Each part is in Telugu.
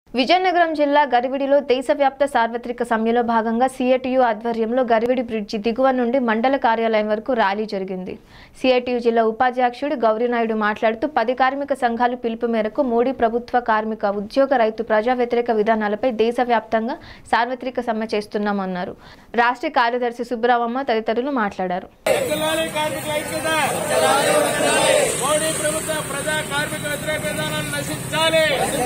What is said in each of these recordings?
విజయనగరం జిల్లా గరివిడిలో దేశవ్యాప్త సార్వత్రిక సమ్మెలో భాగంగా సిఐటియు ఆధ్వర్యంలో గరివిడి బ్రిడ్జి దిగువ నుండి మండల కార్యాలయం వరకు ర్యాలీ జరిగింది సిఐటియు జిల్లా ఉపాధ్యక్షుడు గౌరీనాయుడు మాట్లాడుతూ పది కార్మిక సంఘాలు పిలుపు మేరకు మోడీ ప్రభుత్వ కార్మిక ఉద్యోగ రైతు ప్రజా వ్యతిరేక విధానాలపై దేశవ్యాప్తంగా సార్వత్రిక సమ్మె చేస్తున్నామన్నారు రాష్ట్ర కార్యదర్శి సుబ్బరామమ్మ తదితరులు మాట్లాడారు జిల్లాలో కార్మికుల ఐక్యత మోడీ ప్రభుత్వ ప్రజా కార్మిక వ్యతిరేక విధానాన్ని నశించాలి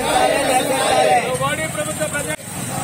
మోడీ ప్రభుత్వ ప్రజా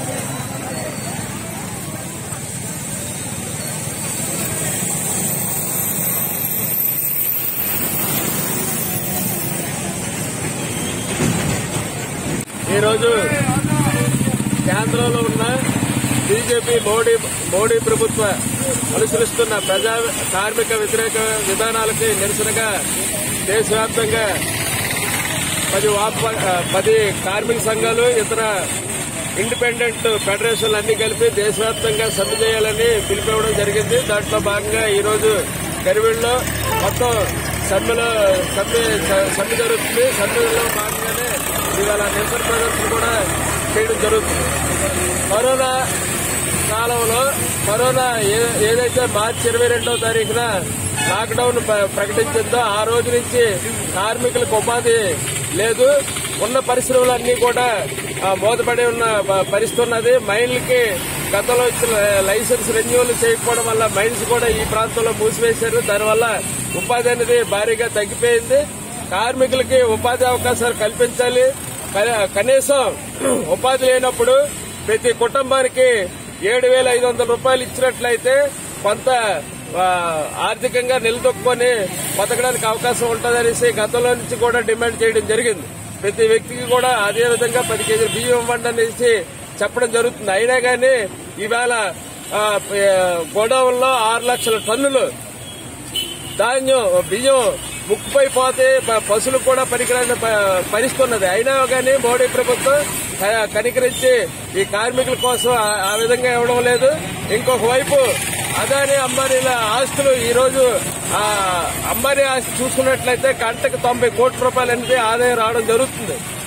ఈరోజు కేంద్రంలో ఉన్న బీజేపీ మోడీ మోడీ ప్రభుత్వ అనుసరిస్తున్న ప్రజా కార్మిక వ్యతిరేక విధానాలకి నిరసనగా దేశవ్యాప్తంగా పది వాప పది కార్మిక సంఘాలు ఇతర ఇండిపెండెంట్ ఫెడరేషన్లు అన్ని కలిపి దేశవ్యాప్తంగా సమ్మె చేయాలని పిలిపివ్వడం జరిగింది దాంట్లో భాగంగా ఈ రోజు గరివిడిలో మొత్తం సమ్మెలో సమ్మె సమ్మె జరుగుతుంది సమ్మెలో భాగంగానే ఇవాళ నిరసన ప్రదర్శన కూడా చేయడం జరుగుతుంది కరోనా కాలంలో కరోనా ఏ- ఏదైతే మార్చి ఇరవై రెండవ తారీఖున లాక్డౌన్ ప్ర- ప్రకటించిందో ఆ రోజు నుంచి కార్మికులకు ఉపాధి లేదు ఉన్న పరిశ్రమలన్నీ కూడా ఆ, మూతపడి ఉన్న ప- పరిస్థితి ఉన్నది మైన్లకి గతంలో ఇచ్చిన లైసెన్స్ రెన్యూవల్ చేయకపోవడం వల్ల మైన్స్ కూడా ఈ ప్రాంతంలో మూసివేశారు దానివల్ల ఉపాధి అనేది భారీగా తగ్గిపోయింది కార్మికులకి ఉపాధి అవకాశాలు కల్పించాలి క- కనీసం ఉపాధి లేనప్పుడు ప్రతి కుటుంబానికి ఏడు వేల ఐదు వందల రూపాయలు ఇచ్చినట్లయితే కొంత ఆ, ఆర్థికంగా నిలదొక్కుని బతకడానికి అవకాశం ఉంటుందనేసి గతంలో నుంచి కూడా డిమాండ్ చేయడం జరిగింది ప్రతి వ్యక్తికి కూడా అదే విధంగా పది కేజీలు బియ్యం ఇవ్వండి అనేసి చెప్పడం జరుగుతుంది అయినా కానీ ఈవేళ ఆ, గోడౌన్లో ఆరు లక్షల టన్నులు ధాన్యం బియ్యం ముక్కుపై పోతే ప- పశువులకు కూడా పనికిరాని ప- పరిస్థితి ఉన్నది అయినా కానీ మోడీ ప్రభుత్వం క- కనికరించి ఈ కార్మికుల కోసం ఆ- ఆ విధంగా ఇవ్వడం లేదు ఇంకొక వైపు అదాని అంబానీల ఆస్తులు ఈ రోజు ఆ అంబానీ ఆస్తి చూసుకున్నట్లయితే గంటకు తొంభై కోట్ల రూపాయలు అనేది ఆదాయం రావడం జరుగుతుంది